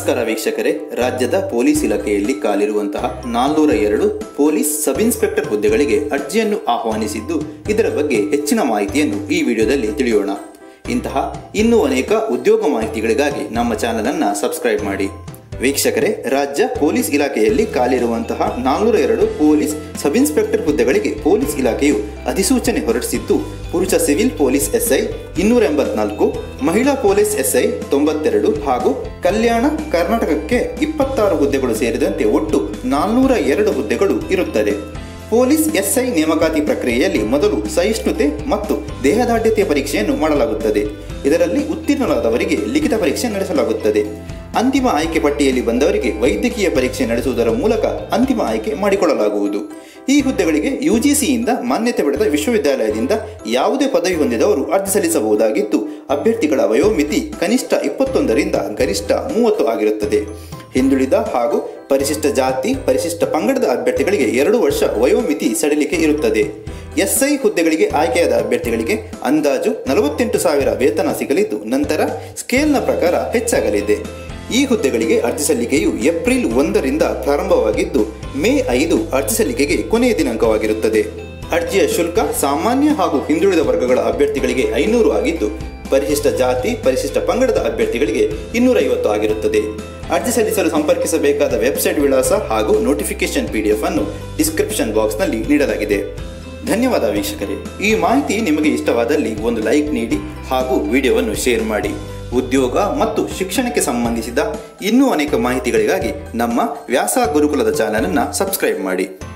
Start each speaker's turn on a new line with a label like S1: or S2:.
S1: ನಮಸ್ಕಾರ ವೀಕ್ಷಕರೇ ರಾಜ್ಯದ ಪೊಲೀಸ್ ಇಲಾಖೆಯಲ್ಲಿ ಕಾಲಿರುವಂತಹ ನಾಲ್ನೂರ ಎರಡು ಪೊಲೀಸ್ ಸಬ್ ಇನ್ಸ್ಪೆಕ್ಟರ್ ಹುದ್ದೆಗಳಿಗೆ ಅರ್ಜಿಯನ್ನು ಆಹ್ವಾನಿಸಿದ್ದು ಇದರ ಬಗ್ಗೆ ಹೆಚ್ಚಿನ ಮಾಹಿತಿಯನ್ನು ಈ ವಿಡಿಯೋದಲ್ಲಿ ತಿಳಿಯೋಣ ಇಂತಹ ಇನ್ನೂ ಅನೇಕ ಉದ್ಯೋಗ ಮಾಹಿತಿಗಳಿಗಾಗಿ ನಮ್ಮ ಚಾನಲ್ ಅನ್ನ ಸಬ್ಸ್ಕ್ರೈಬ್ ಮಾಡಿ ವೀಕ್ಷಕರೇ ರಾಜ್ಯ ಪೊಲೀಸ್ ಇಲಾಖೆಯಲ್ಲಿ ಕಾಲಿರುವಂತಹ ನಾಲ್ನೂರ ಎರಡು ಪೊಲೀಸ್ ಸಬ್ ಇನ್ಸ್ಪೆಕ್ಟರ್ ಹುದ್ದೆಗಳಿಗೆ ಪೊಲೀಸ್ ಇಲಾಖೆಯು ಅಧಿಸೂಚನೆ ಹೊರಡಿಸಿದ್ದು ಪುರುಷ ಸಿವಿಲ್ ಪೊಲೀಸ್ ಎಸ್ಐ ಇನ್ನೂರ ಎಂಬತ್ನಾಲ್ಕು ಮಹಿಳಾ ಪೊಲೀಸ್ ಎಸ್ಐ ತೊಂಬತ್ತೆರಡು ಹಾಗೂ ಕಲ್ಯಾಣ ಕರ್ನಾಟಕಕ್ಕೆ ಇಪ್ಪತ್ತಾರು ಹುದ್ದೆಗಳು ಸೇರಿದಂತೆ ಒಟ್ಟು ನಾಲ್ನೂರ ಎರಡು ಹುದ್ದೆಗಳು ಇರುತ್ತದೆ ಪೊಲೀಸ್ ಎಸ್ಐ ನೇಮಕಾತಿ ಪ್ರಕ್ರಿಯೆಯಲ್ಲಿ ಮೊದಲು ಸಹಿಷ್ಣುತೆ ಮತ್ತು ದೇಹದಾಢ್ಯತೆಯ ಪರೀಕ್ಷೆಯನ್ನು ಮಾಡಲಾಗುತ್ತದೆ ಇದರಲ್ಲಿ ಉತ್ತೀರ್ಣರಾದವರಿಗೆ ಲಿಖಿತ ಪರೀಕ್ಷೆ ನಡೆಸಲಾಗುತ್ತದೆ ಅಂತಿಮ ಆಯ್ಕೆ ಪಟ್ಟಿಯಲ್ಲಿ ಬಂದವರಿಗೆ ವೈದ್ಯಕೀಯ ಪರೀಕ್ಷೆ ನಡೆಸುವುದರ ಮೂಲಕ ಅಂತಿಮ ಆಯ್ಕೆ ಮಾಡಿಕೊಳ್ಳಲಾಗುವುದು ಈ ಹುದ್ದೆಗಳಿಗೆ ಯುಜಿಸಿಯಿಂದ ಮಾನ್ಯತೆ ಪಡೆದ ವಿಶ್ವವಿದ್ಯಾಲಯದಿಂದ ಯಾವುದೇ ಪದವಿ ಹೊಂದಿದವರು ಅರ್ಜಿ ಸಲ್ಲಿಸಬಹುದಾಗಿದ್ದು ಅಭ್ಯರ್ಥಿಗಳ ವಯೋಮಿತಿ ಕನಿಷ್ಠ ಇಪ್ಪತ್ತೊಂದರಿಂದ ಗರಿಷ್ಠ ಮೂವತ್ತು ಆಗಿರುತ್ತದೆ ಹಿಂದುಳಿದ ಹಾಗೂ ಪರಿಶಿಷ್ಟ ಜಾತಿ ಪರಿಶಿಷ್ಟ ಪಂಗಡದ ಅಭ್ಯರ್ಥಿಗಳಿಗೆ ಎರಡು ವರ್ಷ ವಯೋಮಿತಿ ಸಡಿಲಿಕೆ ಇರುತ್ತದೆ ಎಸ್ಐ ಹುದ್ದೆಗಳಿಗೆ ಆಯ್ಕೆಯಾದ ಅಭ್ಯರ್ಥಿಗಳಿಗೆ ಅಂದಾಜು ನಲವತ್ತೆಂಟು ಸಾವಿರ ವೇತನ ಸಿಗಲಿದ್ದು ನಂತರ ಸ್ಕೇಲ್ನ ಪ್ರಕಾರ ಹೆಚ್ಚಾಗಲಿದೆ ಈ ಹುದ್ದೆಗಳಿಗೆ ಅರ್ಜಿ ಸಲ್ಲಿಕೆಯು ಏಪ್ರಿಲ್ ಒಂದರಿಂದ ಪ್ರಾರಂಭವಾಗಿದ್ದು ಮೇ ಐದು ಅರ್ಜಿ ಸಲ್ಲಿಕೆಗೆ ಕೊನೆಯ ದಿನಾಂಕವಾಗಿರುತ್ತದೆ ಅರ್ಜಿಯ ಶುಲ್ಕ ಸಾಮಾನ್ಯ ಹಾಗೂ ಹಿಂದುಳಿದ ವರ್ಗಗಳ ಅಭ್ಯರ್ಥಿಗಳಿಗೆ ಐನೂರು ಆಗಿದ್ದು ಪರಿಶಿಷ್ಟ ಜಾತಿ ಪರಿಶಿಷ್ಟ ಪಂಗಡದ ಅಭ್ಯರ್ಥಿಗಳಿಗೆ ಇನ್ನೂರೈವತ್ತು ಆಗಿರುತ್ತದೆ ಅರ್ಜಿ ಸಲ್ಲಿಸಲು ಸಂಪರ್ಕಿಸಬೇಕಾದ ವೆಬ್ಸೈಟ್ ವಿಳಾಸ ಹಾಗೂ ನೋಟಿಫಿಕೇಶನ್ ಪಿಡಿಎಫ್ ಅನ್ನು ಡಿಸ್ಕ್ರಿಪ್ಷನ್ ಬಾಕ್ಸ್ನಲ್ಲಿ ನೀಡಲಾಗಿದೆ ಧನ್ಯವಾದ ವೀಕ್ಷಕರೇ ಈ ಮಾಹಿತಿ ನಿಮಗೆ ಇಷ್ಟವಾದಲ್ಲಿ ಒಂದು ಲೈಕ್ ನೀಡಿ ಹಾಗೂ ವಿಡಿಯೋವನ್ನು ಶೇರ್ ಮಾಡಿ ಉದ್ಯೋಗ ಮತ್ತು ಶಿಕ್ಷಣಕ್ಕೆ ಸಂಬಂಧಿಸಿದ ಇನ್ನೂ ಅನೇಕ ಮಾಹಿತಿಗಳಿಗಾಗಿ ನಮ್ಮ ವ್ಯಾಸ ಗುರುಕುಲದ ಚಾನಲನ್ನು ಸಬ್ಸ್ಕ್ರೈಬ್ ಮಾಡಿ